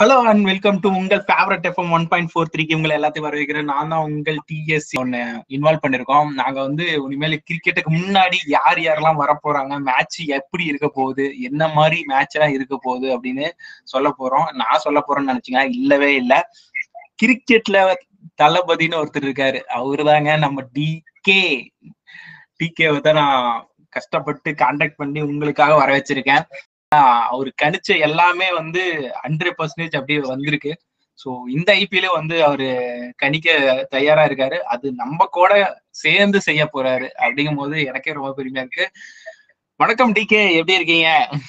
Hello and welcome to உங்கள் favourite FM one point four த்ரீக்கு உங்களை எல்லாத்தையும் வரவேற்கிறேன் நான் தான் உங்கள் டிஎஸ் ஒன்னு இன்வால்வ் பண்ணிருக்கோம் நாங்க வந்து இனிமேல் கிரிக்கெட்டுக்கு முன்னாடி யார் யாரெல்லாம் வரப்போறாங்க மேட்ச் எப்படி இருக்க போகுது என்ன மாதிரி மேட்ச் எல்லாம் இருக்க போகுது அப்படின்னு சொல்ல போறோம் நான் சொல்ல போறேன்னு நினைச்சீங்க இல்லவே இல்லை கிரிக்கெட்ல தளபதினு ஒருத்தர் இருக்காரு அவரு தாங்க நம்ம டிகே டிகேவை தான் நான் கஷ்டப்பட்டு கான்டாக்ட் பண்ணி உங்களுக்காக வர வச்சிருக்கேன் அவர் கணிச்ச எல்லாமே வந்து ஹண்ட்ரட் பர்சன்டேஜ் அப்படியே வந்திருக்கு ஸோ இந்த ஐபிஎல்ல வந்து அவரு கணிக்க தயாரா இருக்காரு அது நம்ம கூட சேர்ந்து செய்ய போறாரு அப்படிங்கும் போது எனக்கே ரொம்ப பெருமையா இருக்கு வணக்கம் டிகே எப்படி இருக்கீங்க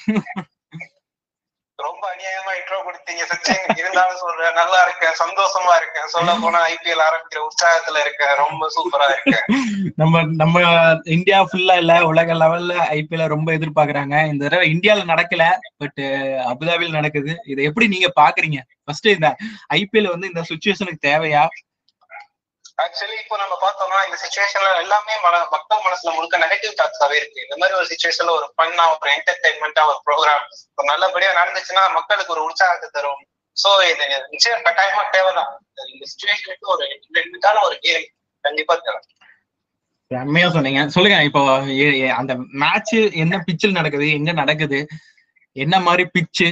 ரொம்ப அநியாயமா இன்ட்ரோ கொடுத்தீங்க சச்சின் இருந்தாலும் சொல்றேன் நல்லா இருக்கேன் சந்தோஷமா இருக்கேன் சொல்ல போனா ஐபிஎல் ஆரம்பிக்கிற உற்சாகத்துல இருக்கேன் ரொம்ப சூப்பரா இருக்கேன் நம்ம நம்ம இந்தியா ஃபுல்லா இல்ல உலக லெவல்ல ஐபிஎல் ரொம்ப எதிர்பார்க்கறாங்க இந்த தடவை இந்தியால நடக்கல பட் அபுதாபியில் நடக்குது இதை எப்படி நீங்க பாக்குறீங்க ஃபர்ஸ்ட் இந்த ஐபிஎல் வந்து இந்த சுச்சுவேஷனுக்கு தேவையா ஆக்சுவலி இப்போ நம்ம பார்த்தோம்னா இந்த சுச்சுவேஷன்ல எல்லாமே மன மக்கள் மனசுல முழுக்க நெகட்டிவ் தாட்ஸாவே இருக்கு இந்த மாதிரி ஒரு சுச்சுவேஷன்ல ஒரு ஃபன்னா ஒரு என்டர்டைன்மெண்டா ஒரு ப்ரோக்ராம் ஒரு நல்லபடியா நடந்துச்சுன்னா மக்களுக்கு ஒரு உற்சாகத்தை தரும் சோ இது நிச்சயம் கட்டாயமா தேவைதான் இந்த சுச்சுவேஷனுக்கு ஒரு என்டர்டைன்மெண்டான ஒரு கேம் கண்டிப்பா தேவை செம்மையா சொன்னீங்க சொல்லுங்க இப்போ எ- எ- அந்த மேட்ச் என்ன பிச்சில் நடக்குது எங்க நடக்குது என்ன மாதிரி பிச்சு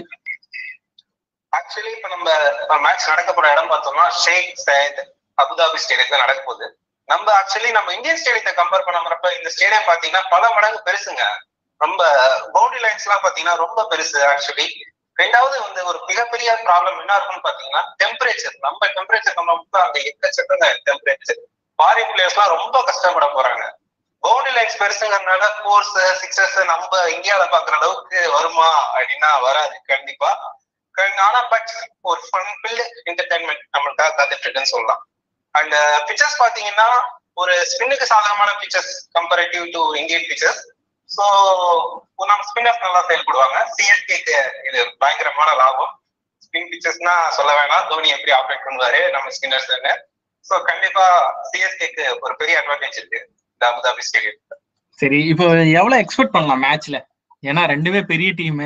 ஆக்சுவலி இப்ப நம்ம மேட்ச் நடக்க போற இடம் பார்த்தோம்னா ஷேக் சயத் அபுதாபி ஸ்டேடியத்துல நடக்க போகுது நம்ம ஆக்சுவலி நம்ம இந்தியன் ஸ்டேடியத்தை கம்பேர் பண்ணப்ப இந்த ஸ்டேடியம் பாத்தீங்கன்னா பல மடங்கு பெருசுங்க ரொம்ப பவுண்டரி லைன்ஸ் எல்லாம் பாத்தீங்கன்னா ரொம்ப பெருசு ஆக்சுவலி ரெண்டாவது வந்து ஒரு மிகப்பெரிய ப்ராப்ளம் என்ன இருக்கும்னு பாத்தீங்கன்னா டெம்பரேச்சர் நம்ம டெம்பரேச்சர் கம்பேர் அந்த எக்கச்சக்க டெம்பரேச்சர் ஃபாரின் பிளேயர்ஸ் எல்லாம் ரொம்ப கஷ்டப்பட போறாங்க பவுண்டரி லைன்ஸ் பெருசுங்கிறதுனால ஃபோர்ஸ் சிக்ஸஸ் நம்ம இந்தியாவில பாக்குற அளவுக்கு வருமா அப்படின்னா வராது கண்டிப்பா கண்- ஆனா பட் ஒரு ஃபன் ஃபில் என்டர்டைன்மெண்ட் நம்மளுக்காக காத்துட்டு இருக்குன்னு சொல்லலாம் அண்ட் பிக்சர்ஸ் பாத்தீங்கன்னா ஒரு ஸ்பின்னுக்கு சாதகமான pictures comparative to Indian pictures so நம்ம ஸ்பின்னர்ஸ் நல்லா செயல்படுவாங்க சிஎஸ்கேக்கு இது பயங்கரமான லாபம் ஸ்பின் பிக்சர்ஸ்னா சொல்ல வேணாம் தோனி எப்படி ஆப்ரேட் பண்ணுவாரு நம்ம ஸ்பின்னர்ஸ் ஸோ கண்டிப்பா சிஎஸ்கேக்கு ஒரு பெரிய அட்வான்டேஜ் இருக்கு இந்த அபுதாபி ஸ்டேடியம் சரி இப்போ எவ்வளவு எக்ஸ்பெக்ட் பண்ணலாம் மேட்ச்ல ஏன்னா ரெண்டுமே பெரிய டீம்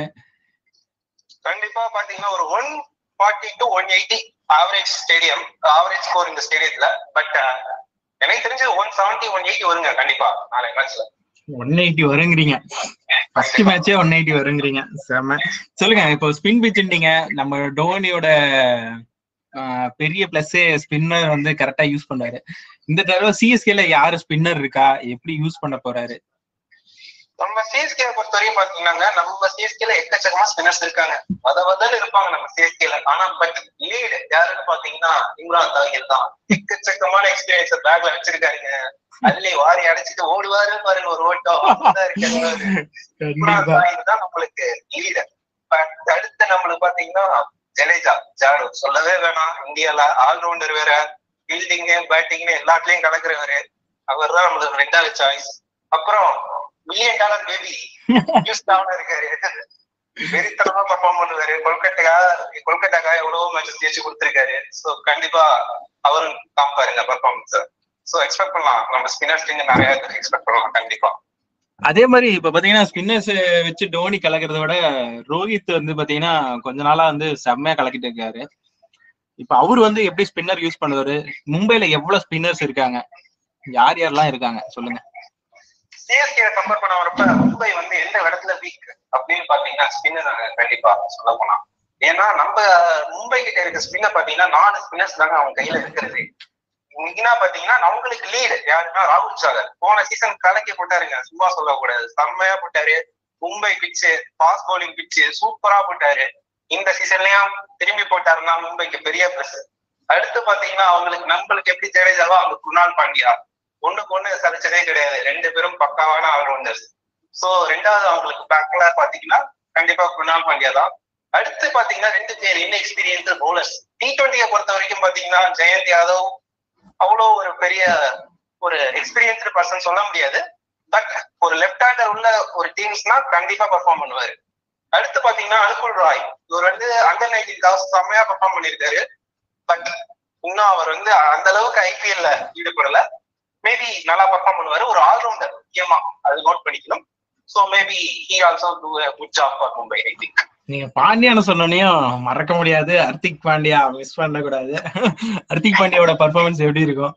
கண்டிப்பா பாத்தீங்கன்னா ஒரு one forty to one eighty average stadium average score இந்த ஸ்டேடியத்துல பட் எனக்கு தெரிஞ்சு ஒன் செவன்டி ஒன் எயிட்டி வருங்க கண்டிப்பா நாளை மேட்ச்ல ஒன் எயிட்டி வருங்கிறீங்க ஃபர்ஸ்ட் மேட்சே ஒன் எயிட்டி வருங்கிறீங்க செம்ம சொல்லுங்க இப்போ ஸ்பின் பிச்சுட்டீங்க நம்ம டோனியோட ஆஹ், பெரிய பிளஸ் ஸ்பின்னர் வந்து கரெக்டா யூஸ் பண்ணாரு இந்த தடவை சிஎஸ்கேல யாரு ஸ்பின்னர் இருக்கா எப்படி யூஸ் பண்ண போறாரு நம்ம சிஎஸ்கே பொறுத்த வரையும் பாத்தீங்கன்னா நம்ம சிஎஸ்கேல எக்கச்சக்கமா ஸ்பின்னர்ஸ் இருக்காங்க வத வதன்னு இருப்பாங்க நம்ம சிஎஸ்கேல ஆனா பட் லீடு யாருன்னு பாத்தீங்கன்னா இம்ரான் தாகிர் தான் எக்கச்சக்கமான எக்ஸ்பீரியன்ஸ் பேக்ல வச்சிருக்காருங்க அதுலயே வாரி அடைச்சிட்டு ஓடுவாரு பாருங்க ஒரு ஓட்டம் அப்படிதான் இருக்காரு இம்ரான் கண்டிப்பா தாகிர் தான் நம்மளுக்கு லீடர் அடுத்து நம்மளுக்கு பாத்தீங்கன்னா ஜடேஜா ஜாடு சொல்லவே வேணாம் இந்தியால ஆல்ரவுண்டர் வேற ஃபீல்டிங் பேட்டிங் எல்லாத்துலயும் கலக்குறவரு அவர் தான் நம்மளுக்கு ரெண்டாவது சாய்ஸ் அப்புறம் மில்லியன் டாலர் பேபி நியூஸ்டாவும் இருக்காரு வெறித்தனமா பர்ஃபார்ம் பண்ணுவாரு கொல்கட்டா கொல்கட்டாக்காக எவ்வளவோ மேட்சஸ் ஜெயிச்சு கொடுத்திருக்காரு சோ கண்டிப்பா அவரும் காப்பாருங்க பர்ஃபார்மன்ஸ் சோ எக்ஸ்பெக்ட் பண்ணலாம் நம்ம ஸ்பின்னர்ஸ் நிறைய எக்ஸ்பெக்ட் பண்ணலாம் கண்டிப்பா அதே மாதிரி இப்ப பாத்தீங்கன்னா ஸ்பின்னர்ஸ் வச்சு டோனி கலக்கிறத விட ரோஹித் வந்து பாத்தீங்கன்னா கொஞ்ச நாளா வந்து செம்மையா கலக்கிட்டு இருக்காரு இப்ப அவர் வந்து எப்படி ஸ்பின்னர் யூஸ் பண்ணுவாரு மும்பைல எவ்வளவு ஸ்பின்னர்ஸ் இருக்காங்க யார் யாரெல்லாம் இருக்காங்க சொல்லுங்க சிஎஸ்கே கம்பேர் பண்ண வரப்ப மும்பை வந்து எந்த இடத்துல வீக் அப்படின்னு பாத்தீங்கன்னா ஸ்பின்னர் கண்டிப்பா சொல்ல போனா ஏன்னா நம்ம மும்பை கிட்ட இருக்க ஸ்பின்னர் பாத்தீங்கன்னா நாலு ஸ்பின்னர்ஸ் தாங்க அவங்க கையில இருக்கிறது இன்னைக்குனா பாத்தீங்கன்னா அவங்களுக்கு லீடு யாருன்னா ராகுல் சாகர் போன சீசன் கலக்கி போட்டாருங்க சும்மா சொல்லக்கூடாது செம்மையா போட்டாரு மும்பை பிச்சு ஃபாஸ்ட் பவுலிங் பிச்சு சூப்பரா போட்டாரு இந்த சீசன்லயும் திரும்பி போட்டாருன்னா மும்பைக்கு பெரிய பிளஸ் அடுத்து பாத்தீங்கன்னா அவங்களுக்கு நம்மளுக்கு எப்படி ஜடேஜாவோ அவங்க குணால் பாண்டியா ஒண்ணுக்கு ஒண்ணு சலிச்சதே கிடையாது ரெண்டு பேரும் பக்காவான ஆல்ரவுண்டர்ஸ் சோ ரெண்டாவது அவங்களுக்கு பேக்ல பாத்தீங்கன்னா கண்டிப்பா குணால் பாண்டியா தான் அடுத்து பாத்தீங்கன்னா ரெண்டு பேர் என்ன எக்ஸ்பீரியன்ஸ் பவுலர்ஸ் டி டுவெண்ட்டியை பொறுத்த வரைக்கும் பாத்தீங்கன்னா ஜெயந்த் யாதவ் அவ்வளோ ஒரு பெரிய ஒரு எக்ஸ்பீரியன்ஸ்டு பர்சன் சொல்ல முடியாது பட் ஒரு லெஃப்ட் ஹேண்டர் உள்ள ஒரு டீம்ஸ்னா கண்டிப்பா பெர்ஃபார்ம் பண்ணுவாரு அடுத்து பாத்தீங்கன்னா அனுகுல் ராய் இவர் வந்து அண்டர் நைன்டீன் காஸ் செம்மையா பெர்ஃபார்ம் பண்ணியிருக்காரு பட் இன்னும் அவர் வந்து அந்த அளவுக்கு ஐபிஎல்ல ஈடுபடல மேபி நல்லா பெர்ஃபார்ம் பண்ணுவாரு ஒரு ஆல்ரவுண்டர் முக்கியமா அது நோட் பண்ணிக்கணும் so maybe he also do good job for Mumbai I think நீங்க பாண்டியான்னு சொன்னோனையும் மறக்க முடியாது ஹர்திக் பாண்டியா மிஸ் பண்ண கூடாது ஹர்திக் பாண்டியாவோட பர்ஃபார்மன்ஸ் எப்படி இருக்கும்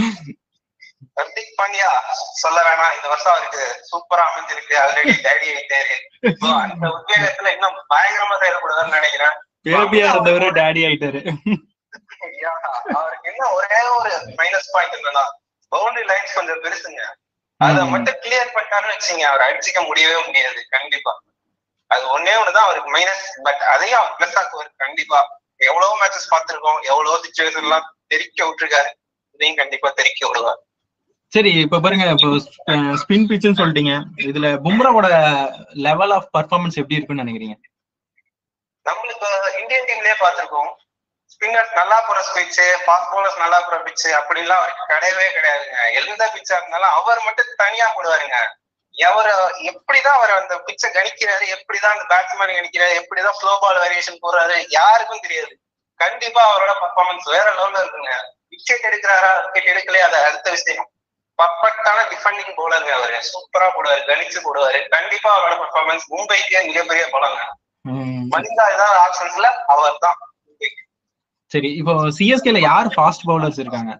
ஹர்திக் பாண்டியா சொல்ல வேணாம் இந்த வருஷம் அவருக்கு சூப்பரா அமைஞ்சிருக்கு ஆல்ரெடி டேடி ஆயிட்டாரு So, அந்த உத்வேகத்துல இன்னும் பயங்கரமா செயல்படுவார்னு நினைக்கிறேன் பேபியா இருந்தவரு டேடி ஆயிட்டாரு Yeah, அவருக்கு என்ன ஒரே ஒரு மைனஸ் பாயிண்ட் என்னன்னா பவுண்டரி லைன்ஸ் கொஞ்சம் பெருசுங்க அத ம். மட்டும் கிளியர் பண்ணிட்டாருன்னு வச்சுங்க அவர் அடிச்சுக்க முடியவே முடியாது கண்டிப்பா அது ஒன்னே ஒண்ணுதான் அவருக்கு மைனஸ் பட் அதையும் அவர் பிளஸ் ஆக்குவார் கண்டிப்பா எவ்வளவு மேட்சஸ் பார்த்திருக்கோம் எவ்வளவு சுச்சுவேஷன் எல்லாம் தெரிக்க விட்டுருக்காரு இதையும் கண்டிப்பா தெரிக்க விடுவார் சரி இப்ப பாருங்க இப்போ ஸ்பின் பிச்சுன்னு சொல்லிட்டீங்க இதுல பும்ராவோட லெவல் ஆஃப் பர்ஃபார்மன்ஸ் எப்படி இருக்குன்னு நினைக்கிறீங்க நம்மளுக்கு இந்தியன் டீம்லயே பார்த்திருக்கோம் ஸ்பின்னர்ஸ் நல்லா போற பிச்சு ஃபாஸ்ட் பவுலர்ஸ் நல்லா போற பிச்சு அப்படிலாம் அவருக்கு கிடையவே கிடையாதுங்க எந்த பிச்சா இருந்தாலும் அவர் மட்டும் தனியா போடுவாருங்க அவர் எப்படிதான் அவர் அந்த பிச்சை கணிக்கிறாரு எப்படிதான் அந்த பேட்ஸ்மேன் கணிக்கிறாரு எப்படிதான் ஸ்லோ பால் வேரியேஷன் போடுறாரு யாருக்கும் தெரியாது கண்டிப்பா அவரோட பர்ஃபார்மன்ஸ் வேற லெவல்ல இருக்குங்க விக்கெட் எடுக்கிறாரா விக்கெட் எடுக்கலையா அது அடுத்த விஷயம் பர்ஃபெக்டான டிஃபெண்டிங் போலருங்க அவரு சூப்பரா போடுவாரு கணிச்சு போடுவாரு கண்டிப்பா அவரோட பர்ஃபார்மன்ஸ் மும்பைக்கே மிகப்பெரிய பலங்க ம், மனிதா ஏதாவது ஆப்ஷன்ஸ்ல அவர் தான் சரி இப்போ சிஎஸ்கேல யார் ஃபாஸ்ட் பவுலர்ஸ் இருக்காங்க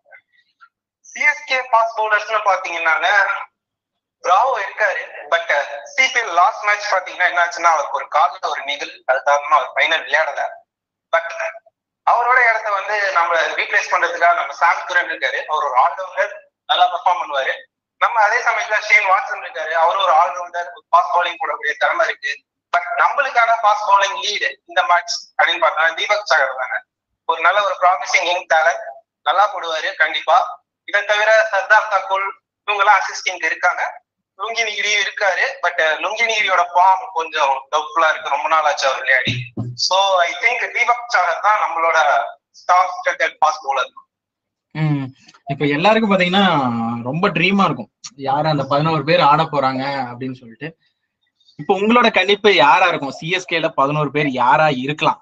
சிஎஸ்கே ஃபாஸ்ட் பவுலர்ஸ்னு பாத்தீங்கன்னாங்க பிராவோ இருக்காரு பட் சிபிஎல் லாஸ்ட் மேட்ச் பாத்தீங்கன்னா என்னாச்சுன்னா அவருக்கு ஒரு காலில் ஒரு நிகழ் அது காரணமா அவர் ஃபைனல் விளையாடல பட் அவரோட இடத்த வந்து நம்ம ரீப்ளேஸ் பண்றதுக்காக நம்ம சாம் குரன் இருக்காரு அவர் ஒரு ஆல்ரவுண்டர் நல்லா பெர்ஃபார்ம் பண்ணுவாரு நம்ம அதே சமயத்துல ஷேன் வாட்சன் இருக்காரு அவரும் ஒரு ஆல்ரவுண்டர் ஃபாஸ்ட் பவுலிங் போடக்கூடிய திறமை இருக்கு பட் நம்மளுக்கான ஃபாஸ்ட் பவுலிங் லீடு இந்த மேட்ச் அப்படின்னு பார்த்தா தீபக் சாகர் தாங்க ஒரு நல்ல ஒரு ப்ராமிசிங் யங் டேலண்ட் நல்லா போடுவாரு கண்டிப்பா இதை தவிர சர்தார் தக்குல் இவங்க எல்லாம் அசிஸ்டிங் இருக்காங்க லுங்கினிகிரியும் இருக்காரு பட் லுங்கினிகிரியோட ஃபார்ம் கொஞ்சம் டவுட்ஃபுல்லா இருக்கு ரொம்ப நாள் ஆச்சு அவர் விளையாடி so I think Deepak Chahar தான் நம்மளோட ஸ்டார் ஸ்ட்ரக்சர் ஃபாஸ்ட் பவுலர் ம் இப்ப எல்லாருக்கும் பாத்தீங்கன்னா ரொம்ப ட்ரீமா இருக்கும் யார் அந்த பதினோரு பேர் ஆட போறாங்க அப்படின்னு சொல்லிட்டு இப்போ உங்களோட கணிப்பு யாரா இருக்கும் சிஎஸ்கேல பதினோரு பேர் யாரா இருக்கலாம்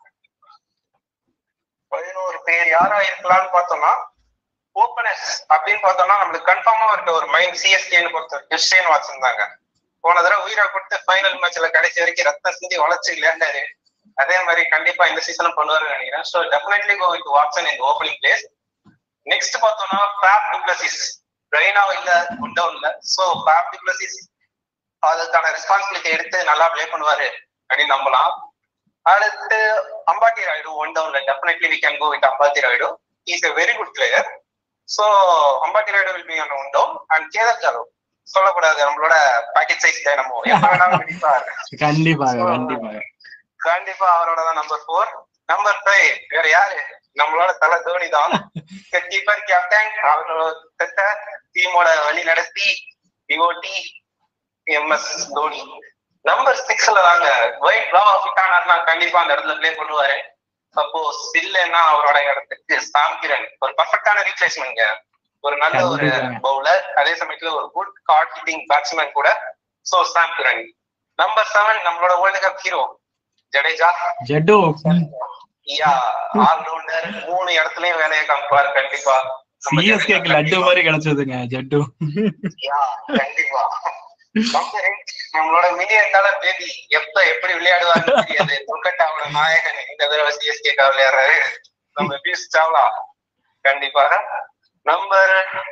பதினோரு பேர் யாரா இருக்கலாம்னு பார்த்தோம்னா ஓபனர்ஸ் அப்படின்னு பார்த்தோம்னா நம்மளுக்கு கன்ஃபார்மா இருக்க ஒரு மைண்ட் சிஎஸ்கேன்னு பொறுத்த கிறிஸ்டியன் வாட்சன் தாங்க போன தடவை உயிரை கொடுத்து ஃபைனல் மேட்ச்ல கடைசி வரைக்கும் ரத்தம் சிந்தி வளைச்சு விளையாண்டாரு அதே மாதிரி கண்டிப்பா இந்த சீசனும் பண்ணுவாரு நினைக்கிறேன் so definitely go with Watson இந்த ஓப்பனிங் பிளேஸ் நெக்ஸ்ட் பார்த்தோம்னா ஃபேப் டிப்ளசிஸ் ரெய்னா இல்ல குண்டவுன் இல்ல ஸோ ஃபேப் டிப்ளசிஸ் அதுக்கான ரெஸ்பான்சிபிலிட்டி எடுத்து நல்லா ப்ளே பண்ணுவாரு அப்படின்னு நம்பலாம் அடுத்து அம்பாட்டி ராயுடு ஒன் டவுன்ல definitely we can go with Ambati Rayudu is a very good player so Ambati Rayudu will be on one down and Kedar Jadhav சொல்லக்கூடாது நம்மளோட பாக்கெட் சைஸ் நம்ம எப்ப வேணாலும் கண்டிப்பாக கண்டிப்பாக So, கண்டிப்பாக கண்டிப்பா அவரோட தான் நம்பர் ஃபோர் நம்பர் ஃபைவ் வேற யாரு நம்மளோட தலை தோனி தான் கீப்பர் கேப்டன் அவரோட டீமோட வழி நடத்தி டிஓடி எம்எஸ் தோனி நம்பர் சிக்ஸ்ல தாங்க ஒயிட் பிளாவா ஃபிட் ஆனார்னா கண்டிப்பா அந்த இடத்துல ப்ளே பண்ணுவாரு சப்போஸ் இல்லைன்னா அவரோட இடத்துக்கு சாம் கிரண் ஒரு பர்ஃபெக்டான ரீப்ளேஸ்மெண்ட்ங்க ஒரு நல்ல ஒரு கண்டிப்பாங்க. பவுலர் அதே சமயத்துல ஒரு குட் கார்ட் ஹிட்டிங் பேட்ஸ்மேன் கூட so Sam Curran number seven நம்மளோட world cup hero Jadeja Jaddu yeah allrounder மூணு இடத்துலயும் வேலையை காமிப்பார் கண்டிப்பா நம்ம சிஎஸ்கேக்கு ஜடேஜா லட்டு மாதிரி கிடைச்சதுங்க ஜெட்டு யா கண்டிப்பா நம்பர் eight, நம்மளோட மில்லியன் பேபி எப்ப எப்படி விளையாடுவாருன்னு தெரியாது கொல்கட்டாவோட நாயகன் இந்த தடவை சிஎஸ்கே விளையாடுறாரு நம்ம பியூஷ் சாவ்லா கண்டிப்பாக நம்பர்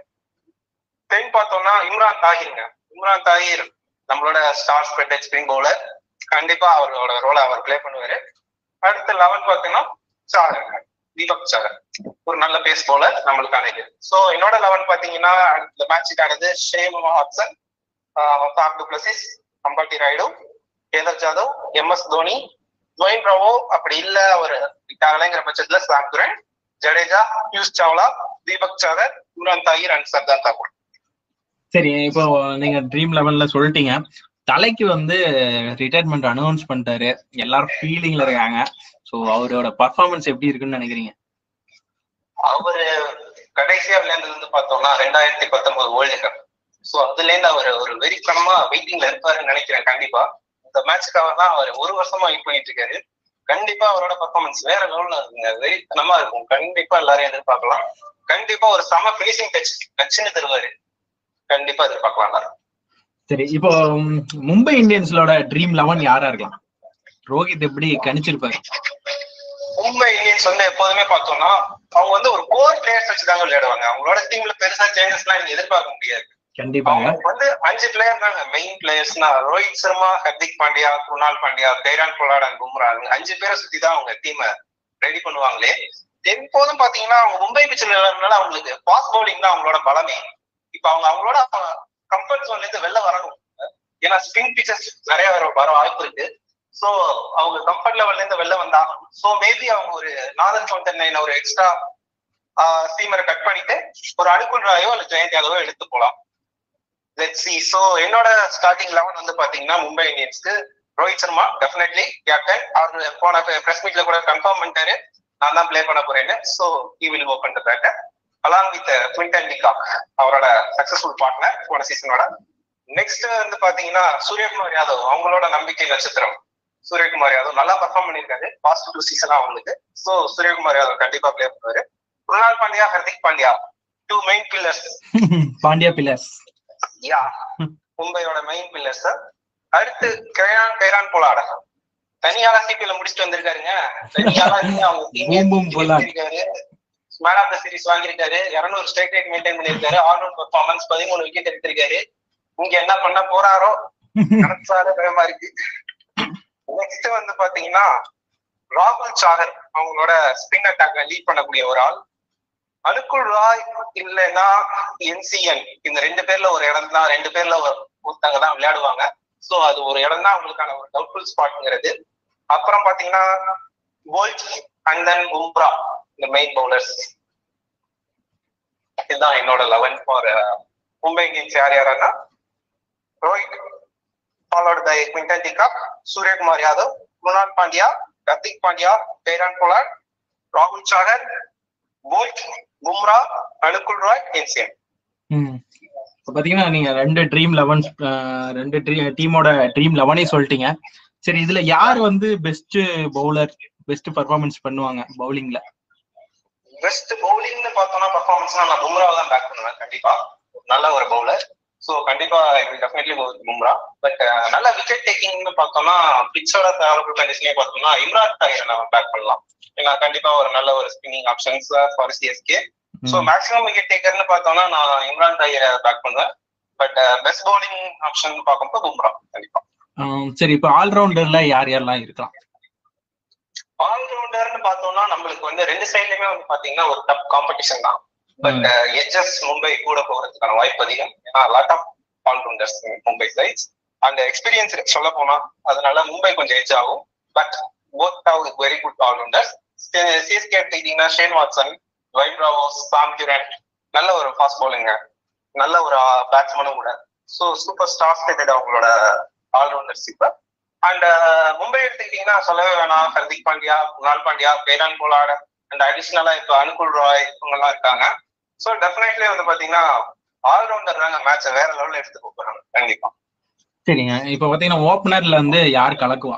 டென் பார்த்தோம்னா இம்ரான் தாஹிர்ங்க இம்ரான் தாஹிர் நம்மளோட ஸ்டார் ஸ்பெட்டட் ஸ்பின் பவுலர் கண்டிப்பா அவரோட ரோலை அவர் ப்ளே பண்ணுவாரு அடுத்து லெவன் பார்த்தீங்கன்னா சாகர் தீபக் சாகர் ஒரு நல்ல பேஸ் பவுலர் நம்மளுக்கான இது சோ என்னோட லெவன் பாத்தீங்கன்னா இந்த மேட்சுக்கானது Shane Watson Faf du Plessis Ambati Rayudu Kedar Jadhav M S Dhoni Dwayne Bravo அப்படி இல்ல அவர் விட்டாங்களேங்கிற பட்சத்துல Sam Curran Jadeja Piyush Chawla Deepak Chahar Imran Tahir and Shardul Thakur சரி இப்போ நீங்க ட்ரீம் லெவல்ல சொல்லிட்டீங்க தலைக்கு வந்து ரிட்டையர்மெண்ட் அனௌன்ஸ் பண்ணிட்டாரு எல்லாரும் ஃபீலிங்ல இருக்காங்க சோ அவரோட பர்ஃபார்மன்ஸ் எப்படி இருக்குன்னு நினைக்கிறீங்க அவரு கடைசியா விளையாண்டது வந்து பார்த்தோம்னா ரெண்டாயிரத்தி பத்தொன்பது வேர்ல்டு கப் சோ அதுல இருந்து அவர் ஒரு வெறித்தனமா வெயிட்டிங்ல இருப்பாருன்னு நினைக்கிறேன் கண்டிப்பா இந்த மேட்சுக்காக தான் அவர் ஒரு வருஷமா வெயிட் பண்ணிட்டு இருக்காரு கண்டிப்பா அவரோட பர்ஃபார்மன்ஸ் வேற லெவல்ல இருக்குங்க வெறித்தனமா இருக்கும் கண்டிப்பா எல்லாரையும் எதிர்பார்க்கலாம் கண்டிப்பா ஒரு சம பினிஷிங் டச் டச்சுன்னு தருவாரு கண்டிப்பா எதிர்பார்க்கலாம் எல்லாரும் சரி இப்போ ம், மும்பை இந்தியன்ஸ்லோட ட்ரீம் லெவன் யாரா இருக்கலாம் ரோஹித் எப்படி கணிச்சிருப்பாரு மும்பை இந்தியன்ஸ் வந்து எப்போதுமே பார்த்தோம்னா அவங்க வந்து ஒரு கோர் பிளேயர்ஸ் வச்சு தாங்க விளையாடுவாங்க அவங்களோட டீம்ல பெருசா சேஞ்சஸ் எல்லாம் நீங்க எதிர்பார்க்க முடியாது கண்டிப்பாங்க அவங்க வந்து அஞ்சு பிளேயர் தாங்க மெயின் பிளேயர்ஸ்னா Rohit Sharma Hardik Pandya Krunal Pandya Kieron Pollard and Bumrah இவங்க அஞ்சு பேரை சுத்தி தான் அவங்க டீமை ரெடி பண்ணுவாங்களே எப்போதும் பாத்தீங்கன்னா அவங்க மும்பை பிச்சில் விளையாடுறதுனால அவங்களுக்கு ஃபாஸ்ட் பவுலிங் தான் அவங்களோட பலமே இப்ப அவங்க அவங்களோட கம்ஃபர்ட் ஜோன்ல இருந்து வெளில வரணும் ஏன்னா ஸ்பின் பிச்சர்ஸ் நிறைய வர வர வாய்ப்பு இருக்கு சோ அவங்க கம்ஃபர்ட் லெவல்ல இருந்து வெளில வந்தாங்க சோ மேபி அவங்க ஒரு நாதன் டுவெண்ட்டி நைன் ஒரு எக்ஸ்ட்ரா ஸ்டீமரை கட் பண்ணிட்டு ஒரு அனுகுல் ராயோ இல்ல ஜெயந்த் யாதவோ எடுத்து போலாம் லெட் சி சோ என்னோட ஸ்டார்டிங் லெவன் வந்து பாத்தீங்கன்னா மும்பை இந்தியன்ஸ்க்கு ரோஹித் சர்மா டெஃபினெட்லி கேப்டன் அவர் போன பிரஸ் மீட்ல கூட கன்ஃபார்ம் பண்ணிட்டாரு நான் தான் ப்ளே பண்ண போறேன்னு so he will open the batter along with Quinton de Kock அவரோட சக்சஸ்ஃபுல் பார்ட்னர் போன சீசனோட நெக்ஸ்ட் வந்து பாத்தீங்கன்னா சூரியகுமார் யாதவ் அவங்களோட நம்பிக்கை நட்சத்திரம் சூரியகுமார் யாதவ் நல்லா பர்ஃபார்ம் பண்ணிருக்காரு பாஸ்ட் டூ சீசனா அவங்களுக்கு சோ சூரியகுமார் யாதவ் கண்டிப்பா ப்ளே பண்ணுவாரு Krunal Pandya Hardik Pandya two main pillars Pandya pillars yeah மும்பையோட மெயின் பில்லர்ஸ் அடுத்து கைரான் கைரான் போலாட தனியால சிபிஎல் முடிச்சுட்டு வந்திருக்காருங்க தனியால இருந்து அவங்க Boom, boom, Pollard. Man of the series வாங்கியிருக்காரு இருநூறு ஸ்ட்ரைக் ரேட் மெயின்டைன் பண்ணிருக்காரு ஆல்ரவுண்ட் பெர்ஃபார்மன்ஸ் பதிமூணு விக்கெட் எடுத்திருக்காரு இங்க என்ன பண்ண போறாரோ நினைச்சாலே பயமா இருக்கு நெக்ஸ்ட் வந்து பாத்தீங்கன்னா ராகுல் சாகர் அவங்களோட ஸ்பின் அட்டாக்க லீட் பண்ணக்கூடிய ஒரு ஆள் அனுகுல் ராய் இல்லைன்னா என்சிஎன் இந்த ரெண்டு பேர்ல ஒரு இடம் தான் ரெண்டு பேர்ல ஒரு- ஒருத்தங்க தான் விளையாடுவாங்க சோ அது ஒரு இடம் தான் அவங்களுக்கான ஒரு டவுட்ஃபுல் ஸ்பாட்ங்கிறது அப்புறம் பாத்தீங்கன்னா போல்ட் அண்ட் தென் பும்ரா இந்த மெயின் பவுலர்ஸ் இதுதான் என்னோட லெவன் ஃபார் மும்பை இந்தியன்ஸ் யார் யாருன்னா Rohit followed by Quinton de Kock Suryakumar Yadav Krunal Pandya Hardik Pandya Kieron Pollard ராகுல் சாகர் போல்ட் பும்ரா அனுகுல் ராய் என்சிஎன் ம் இப்ப பாத்தீங்கன்னா நீங்க ரெண்டு ட்ரீம் லெவன் ரெண்டு டீமோட ட்ரீம் லெவனே சொல்லிட்டீங்க சரி இதுல யார் வந்து பெஸ்ட் பவுலர் பெஸ்ட் பர்ஃபார்மன்ஸ் பண்ணுவாங்க பவுலிங்ல பெஸ்ட் பவுலிங்னு பார்த்தோம்னா பர்ஃபார்மன்ஸ்னா நான் பும்ராவை தான் பேக் பண்ணுவேன் கண்டிப்பா நல்ல ஒரு பவுலர் சோ கண்டிப்பா டெஃபினெட்லி பும்ரா பட் நல்ல விக்கெட் டேக்கிங்னு பார்த்தோம்னா பிச்சோட ஃபேவரபிள் கண்டிஷனே பார்த்தோம்னா இம்ரான் தாயிரை நம்ம பேக் பண்ணலாம் ஏன்னா கண்டிப்பா ஒரு நல்ல ஒரு spinning options for CSK so maximum wicket டேக்கர்னு பார்த்தோம்னா நான் இம்ரான் தாயிரை பேக் பண்ணுவேன் பட் பெஸ்ட் பவுலிங் ஆப்ஷன் பார்க்கும்போது பும்ரா கண்டிப்பா ஆம், சரி இப்போ ஆல்ரவுண்டர்ல யார் யாரெல்லாம் இருக்கலாம் ஆல்ரவுண்டர்னு பார்த்தோம்னா நம்மளுக்கு வந்து ரெண்டு சைட்லயுமே வந்து பாத்தீங்கன்னா ஒரு டப் காம்படிஷன் தான் பட் எச்எஸ் மும்பை கூட போகிறதுக்கான வாய்ப்பு அதிகம் ஏன்னா lot of allrounders Mumbai sides அந்த எக்ஸ்பீரியன்ஸ் சொல்ல போனா அதனால மும்பை கொஞ்சம் எச் ஆகும் but both have very good allrounders CSK எடுத்துக்கிட்டீங்கன்னா Shane Watson Dwayne Bravo Sam Curran நல்ல ஒரு ஃபாஸ்ட் பவுலிங்க நல்ல ஒரு பேட்ஸ்மேனும் கூட ஸோ சூப்பர் ஸ்டார்ஸ் அவங்களோட ஆல்ரவுண்டர்ஸ் இப்ப அண்ட் மும்பை எடுத்துக்கிட்டீங்கன்னா சொல்லவே வேணாம் Hardik Pandya Krunal Pandya Kieron Pollard and அடிஷ்னலா இப்ப அனுகுல் ராய் இவங்க எல்லாம் இருக்காங்க ஸோ டெஃபினெட்லி வந்து பாத்தீங்கன்னா ஆல்ரவுண்டர் தாங்க மேட்சை வேற லெவல்ல எடுத்து போறாங்க கண்டிப்பா சரிங்க இப்போ பாத்தீங்கன்னா ஓப்பனர்ல வந்து யார் கலக்குவா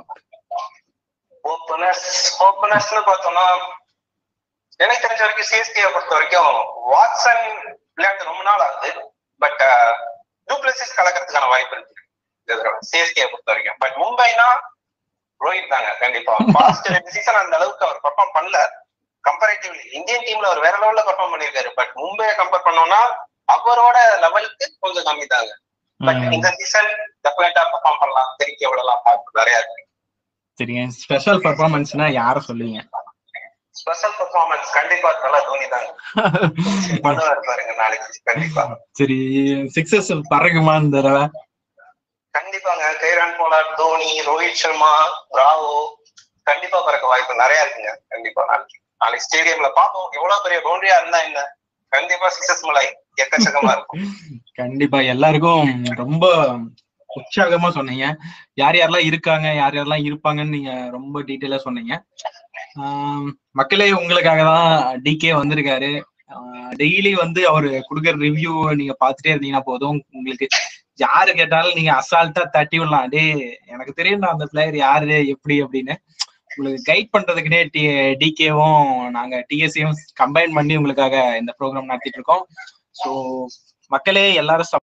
ஓப்பனர்ஸ் ஓப்பனர்ஸ்னு பார்த்தோம்னா எனக்கு தெரிஞ்ச வரைக்கும் சிஎஸ்கே பொறுத்த வரைக்கும் வாட்சன் விளையாட்டு ரொம்ப நாள் ஆகுது பட் டூப்ளசிஸ் கலக்கிறதுக்கான வாய்ப்பு இருக்கு சிஎஸ்கே பொறுத்த வரைக்கும் பட் மும்பைனா ரோஹித் தாங்க கண்டிப்பா பாஸ்ட் ரெண்டு சீசன் அந்த அளவுக்கு அவர் பெர்ஃபார்ம் பண்ணல கம்பேரிட்டிவ்லி இந்தியன் டீம்ல அவர் வேற லெவல்ல பெர்ஃபார்ம் பண்ணிருக்காரு பட் மும்பையை கம்பேர் பண்ணோம்னா அவரோட லெவலுக்கு கொஞ்சம் கம்மி தாங்க பட் ம், இந்த சீசன் டெஃபினட்டா பெர்ஃபார்ம் பண்ணலாம் தெரிக்க விடலாம் வாய்ப்பு நிறைய இருக்கு சரிங்க ஸ்பெஷல் பர்ஃபார்மன்ஸ்னா யார சொல்லுவீங்க ஸ்பெஷல் பெர்ஃபார்மன்ஸ் கண்டிப்பா தலா தோனி தாங்க பண்ணுவாரு பாருங்க நாளைக்கு கண்டிப்பா சரி சிக்ஸஸ் பறக்குமா இந்த தடவை கண்டிப்பாங்க Kieron Pollard Dhoni Rohit Sharma Bravo கண்டிப்பா பிறக்க வாய்ப்பு நிறைய இருக்குங்க கண்டிப்பா நாளைக்கு நாளைக்கு ஸ்டேடியம்ல பாப்போம் எவ்வளவு பெரிய பவுண்டரியா இருந்தா என்ன கண்டிப்பா சக்சஸ்ஃபுல் ஆகி எக்கச்சக்கமா இருக்கும் கண்டிப்பா எல்லாருக்கும் ரொம்ப உற்சாகமா சொன்னீங்க யார் யாரெல்லாம் இருக்காங்க யார் யாரெல்லாம் இருப்பாங்கன்னு நீங்க ரொம்ப டீட்டெயிலா சொன்னீங்க ஆம், மக்களே உங்களுக்காக தான் டிகே வந்திருக்காரு டெய்லி வந்து அவரு கொடுக்குற ரிவ்யூ நீங்க பார்த்துட்டே இருந்தீங்கன்னா போதும் உங்களுக்கு யாரு கேட்டாலும் நீங்க அசால்ட்டா தட்டி விடலாம் டே எனக்கு தெரியும் அந்த பிளேயர் யாரு எப்படி அப்படின்னு உங்களுக்கு கைட் பண்றதுக்குனே டி டிகேவும் நாங்க டிஎஸ்சியும் கம்பைன் பண்ணி உங்களுக்காக இந்த ப்ரோக்ராம் நடத்திட்டு இருக்கோம் ஸோ மக்களே எல்லாரும்